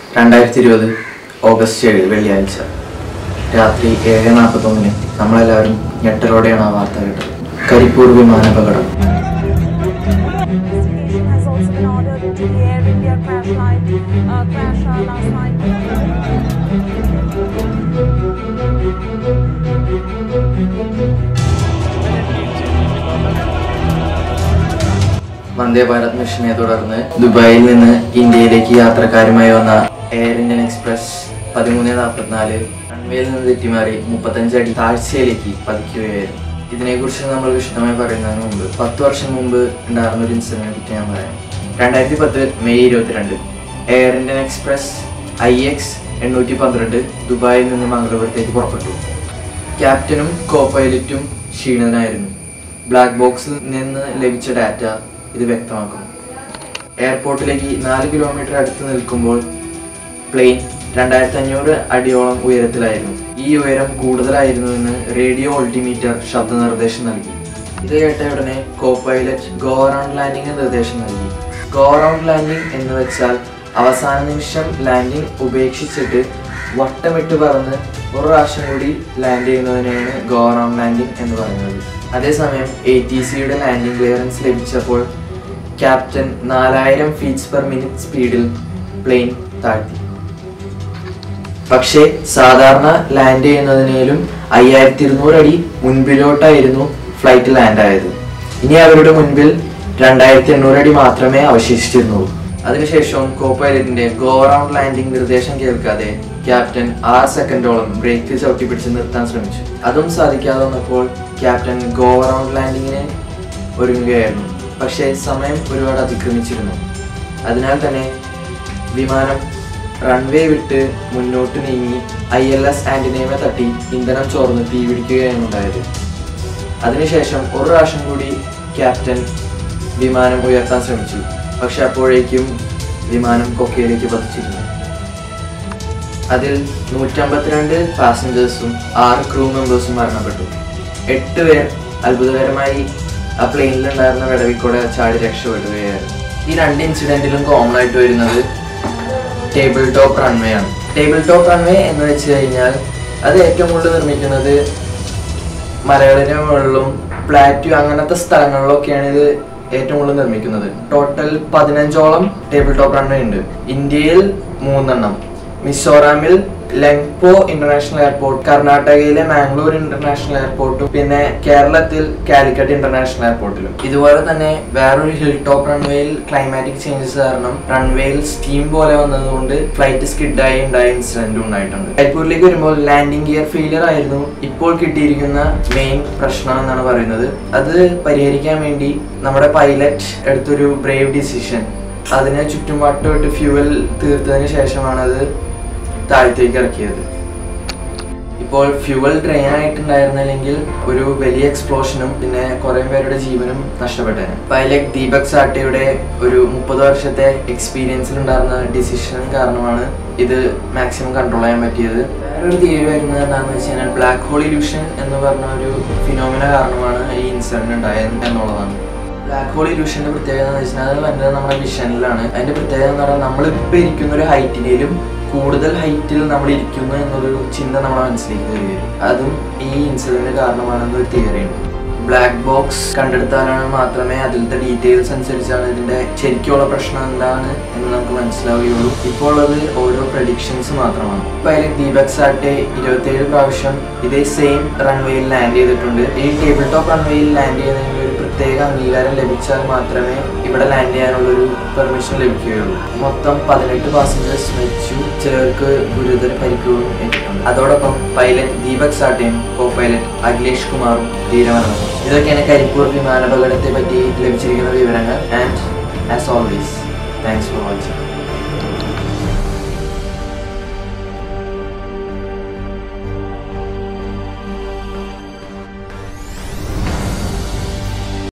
രണ്ടായിരത്തി ഇരുപത് ഓഗസ്റ്റ് ഏഴ് വെള്ളിയാഴ്ച രാത്രി ഏഴ് നാൽപ്പത്തൊന്നിന് നമ്മളെല്ലാവരും ഞെട്ടലോടെയാണ് ആ വാർത്ത കേട്ടത് Karipur വിമാനാപകടം Investigation has also been ordered into the Air India crash flight, uh, crash uh, last night. വന്ദേ ഭാരത് മിഷനെ തുടർന്ന് ദുബായിൽ നിന്ന് ഇന്ത്യയിലേക്ക് യാത്രക്കാരുമായി വന്ന എയർ ഇന്ത്യൻ എക്സ്പ്രസ് പതിമൂന്ന് നാൽപ്പത്തിനാല് റൺവേയിൽ നിന്ന് തെറ്റിമാറി മുപ്പത്തഞ്ച് അടി താഴ്ചയിലേക്ക് പതിക്കുകയായിരുന്നു ഇതിനെക്കുറിച്ച് നമ്മൾ വിശദമായി പറയുന്നതിന് മുമ്പ് പത്ത് വർഷം മുമ്പ് ഉണ്ടായിരുന്ന ഒരു ഇൻസിഡന്റിനെ പറ്റി ഞാൻ പറയാം രണ്ടായിരത്തി പത്ത് മെയ് ഇരുപത്തിരണ്ട് Air Indian Express I X എണ്ണൂറ്റി പന്ത്രണ്ട് ദുബായിൽ നിന്ന് മംഗളൂരത്തേക്ക് പുറപ്പെട്ടു ക്യാപ്റ്റനും കോ പൈലറ്റും ക്ഷീണിതനായിരുന്നു ബ്ലാക്ക് ബോക്സിൽ നിന്ന് ലഭിച്ച ഡാറ്റ ഇത് വ്യക്തമാക്കുന്നു എയർപോർട്ടിലേക്ക് നാല് കിലോമീറ്റർ അടുത്ത് നിൽക്കുമ്പോൾ പ്ലെയിൻ രണ്ടായിരത്തി അഞ്ഞൂറ് അടിയോളം ഉയരത്തിലായിരുന്നു ഈ ഉയരം കൂടുതലായിരുന്നുവെന്ന് റേഡിയോ ഓൾട്ടിമീറ്റർ ശബ്ദ നിർദ്ദേശം നൽകി ഇത് കേട്ട ഉടനെ co pilot go around landing നിർദ്ദേശം നൽകി ഗോ അറൗണ്ട് ലാൻഡിംഗ് എന്ന് വെച്ചാൽ അവസാന നിമിഷം ലാൻഡിംഗ് ഉപേക്ഷിച്ചിട്ട് വട്ടമിട്ട് പറന്ന് ഒരു പ്രാവശ്യം കൂടി ലാൻഡ് ചെയ്യുന്നതിനെയാണ് ഗോ അറൗണ്ട് ലാൻഡിംഗ് എന്ന് പറയുന്നത് അതേസമയം എ ടി സിയുടെ ലാൻഡിംഗ് ക്ലിയറൻസ് ലഭിച്ചപ്പോൾ ക്യാപ്റ്റൻ നാലായിരം ഫീറ്റ്സ് പെർ മിനിറ്റ് സ്പീഡിൽ പ്ലെയിൻ താഴ്ത്തി പക്ഷേ സാധാരണ ലാൻഡ് ചെയ്യുന്നതിനേലും അയ്യായിരത്തി ഇരുന്നൂറ് അടി മുൻപിലോട്ടായിരുന്നു ഫ്ലൈറ്റ് ലാൻഡ് ആയത് ഇനി അവരുടെ മുൻപിൽ രണ്ടായിരത്തി എണ്ണൂറ് അടി മാത്രമേ അവശേഷിച്ചിരുന്നുള്ളൂ അതിനുശേഷം കോ പൈലറ്റിന്റെ ഗോ അറൗണ്ട് ലാൻഡിംഗ് നിർദ്ദേശം കേൾക്കാതെ ക്യാപ്റ്റൻ ആറ് സെക്കൻഡോളം ബ്രേക്ക് ചവിട്ടി പിടിച്ച് നിർത്താൻ ശ്രമിച്ചു അതും സാധിക്കാതെ വന്നപ്പോൾ ക്യാപ്റ്റൻ ഗോ അറൗണ്ട് ലാൻഡിങ്ങിന് ഒരുങ്ങുകയായിരുന്നു പക്ഷേ സമയം ഒരുപാട് അതിക്രമിച്ചിരുന്നു അതിനാൽ തന്നെ വിമാനം റൺവേ വിട്ട് മുന്നോട്ട് നീങ്ങി ഐ എൽ എസ് ആന്റിനയമെ തട്ടി ഇന്ധനം ചോർന്ന് തീപിടിക്കുകയാണ് ഉണ്ടായത് അതിനുശേഷം ഒരു പ്രാവശ്യം കൂടി ക്യാപ്റ്റൻ വിമാനം ഉയർത്താൻ ശ്രമിച്ചു പക്ഷെ അപ്പോഴേക്കും വിമാനം കൊക്കയിലേക്ക് പതിച്ചിരുന്നു അതിൽ നൂറ്റമ്പത്തിരണ്ട് പാസഞ്ചേഴ്സും ആറ് ക്രൂ മെമ്പേഴ്സും മരണപ്പെട്ടു എട്ട് പേർ അത്ഭുതകരമായി ആ പ്ലെയിനിലുണ്ടായിരുന്ന വിടവിക്കൂടെ ചാടി രക്ഷപ്പെടുകയായിരുന്നു ഈ രണ്ട് ഇൻസിഡന്റിലും കോമൺ ആയിട്ട് വരുന്നത് ടേബിൾ ടോപ്പ് റൺവേ ആണ് ടേബിൾ ടോപ്പ് റൺവേ എന്ന് വെച്ച് കഴിഞ്ഞാൽ അത് ഏറ്റവും കൂടുതൽ നിർമ്മിക്കുന്നത് മലകളിലെ മുകളിലും പ്ലാറ്റ്യൂ അങ്ങനത്തെ സ്ഥലങ്ങളിലൊക്കെയാണ് ഇത് ഏറ്റവും കൂടുതൽ നിർമ്മിക്കുന്നത് ടോട്ടൽ പതിനഞ്ചോളം ടേബിൾ ടോപ്പ് റൺവേ ഉണ്ട് ഇന്ത്യയിൽ മൂന്നെണ്ണം മിസോറാമിൽ ലെങ്പോ ഇന്റർനാഷണൽ എയർപോർട്ട് കർണാടകയിലെ മാംഗ്ലൂർ ഇന്റർനാഷണൽ എയർപോർട്ടും പിന്നെ കേരളത്തിൽ കാലിക്കറ്റ് ഇന്റർനാഷണൽ എയർപോർട്ടിലും ഇതുപോലെ തന്നെ വേറൊരു ഹിൽ ടോപ്പ് റൺവേയിൽ ക്ലൈമാറ്റിക് ചേഞ്ചസ് കാരണം റൺവേയിൽ സ്റ്റീം പോലെ വന്നതുകൊണ്ട് ഫ്ലൈറ്റ് സ്കിഡായി ഉണ്ടായ ഇൻസിഡന്റും ഉണ്ടായിട്ടുണ്ട് കരിപ്പൂരിലേക്ക് വരുമ്പോൾ ലാൻഡിംഗ് ഗിയർ ഫെയിലിയർ ആയിരുന്നു ഇപ്പോൾ കിട്ടിയിരിക്കുന്ന മെയിൻ പ്രശ്നം എന്നാണ് പറയുന്നത് അത് പരിഹരിക്കാൻ വേണ്ടി നമ്മുടെ പൈലറ്റ് എടുത്തൊരു ബ്രേവ് ഡിസിഷൻ അതിനെ ചുറ്റുപാട്ടുമായിട്ട് ഫ്യൂവൽ തീർത്തതിന് ശേഷമാണ് അത് താഴത്തേക്ക് ഇറക്കിയത് ഇപ്പോൾ ഫ്യൂവൽ ഡ്രെയിൻ ആയിട്ടുണ്ടായിരുന്നില്ലെങ്കിൽ ഒരു വലിയ എക്സ്പ്ലോഷനും പിന്നെ കുറെ പേരുടെ ജീവനും നഷ്ടപ്പെട്ടേനെ പൈലറ്റ് ദീപക് സാട്ടയുടെ ഒരു മുപ്പത് വർഷത്തെ എക്സ്പീരിയൻസിൽ ഉണ്ടായിരുന്ന ഡിസിഷൻ കാരണമാണ് ഇത് മാക്സിമം കൺട്രോൾ ചെയ്യാൻ പറ്റിയത് വേറൊരു തിയറി വരുന്നത് എന്താണെന്ന് വെച്ച് കഴിഞ്ഞാൽ ബ്ലാക്ക് ഹോൾ ഇല്യൂഷൻ എന്ന് പറഞ്ഞ ഒരു ഫിനോമിന കാരണമാണ് ഈ ഇൻസിഡന്റ് ഉണ്ടായത് എന്നുള്ളതാണ് ബ്ലാക്ക് ഹോൾ ഇല്യൂഷന്റെ പ്രത്യേകത എന്ന് വെച്ചാൽ അത് വരുന്നത് നമ്മുടെ വിഷനിലാണ് അതിന്റെ പ്രത്യേകത എന്ന് പറഞ്ഞാൽ നമ്മളിപ്പോൾ ഇരിക്കുന്ന ഒരു ഹൈറ്റിനേലും കൂടുതൽ ഹൈറ്റിൽ നമ്മൾ ഇരിക്കുന്നു എന്നൊരു ചിന്ത നമ്മുടെ മനസ്സിലേക്ക് വരികയും അതും ഈ ഇൻസിഡന്റ് കാരണമാണെന്നൊരു തിയറി ഉണ്ട് ബ്ലാക്ക് ബോക്സ് കണ്ടെടുത്താലാണ് മാത്രമേ അതിലത്തെ ഡീറ്റെയിൽസ് അനുസരിച്ചാണ് ഇതിന്റെ ശരിക്കുള്ള പ്രശ്നം എന്താണ് എന്ന് നമുക്ക് മനസ്സിലാവുകയുള്ളൂ ഇപ്പോൾ ഉള്ളത് ഓരോ പ്രഡിക്ഷൻസ് മാത്രമാണ് പൈലറ്റ് ദീപക് സാറ്റെ ഇരുപത്തിയേഴ് പ്രാവശ്യം ഇതേ സെയിം റൺവേയിൽ ലാൻഡ് ചെയ്തിട്ടുണ്ട് ഈ ടേബിൾ ടോപ്പ് റൺവേയിൽ ലാൻഡ് ചെയ്യുന്നതിന് ഒരു പ്രത്യേക അംഗീകാരം ലഭിച്ചാൽ മാത്രമേ ഇവിടെ ലാൻഡ് ചെയ്യാനുള്ള ഒരു പെർമിഷൻ ലഭിക്കുകയുള്ളൂ മൊത്തം പതിനെട്ട് പാസഞ്ചേഴ്സ് മരിച്ചു ചിലർക്ക് ഗുരുതര പരിക്കുകളും ഏറ്റിട്ടുണ്ട് അതോടൊപ്പം പൈലറ്റ് ദീപക് സാട്ടയും കോ പൈലറ്റ് അഖിലേഷ് കുമാറും ധീരമരണം ഇതൊക്കെയാണ് കരിപ്പൂർ വിമാനാപകടത്തെ പറ്റി ലഭിച്ചിരിക്കുന്ന വിവരങ്ങൾ and as always thanks for watching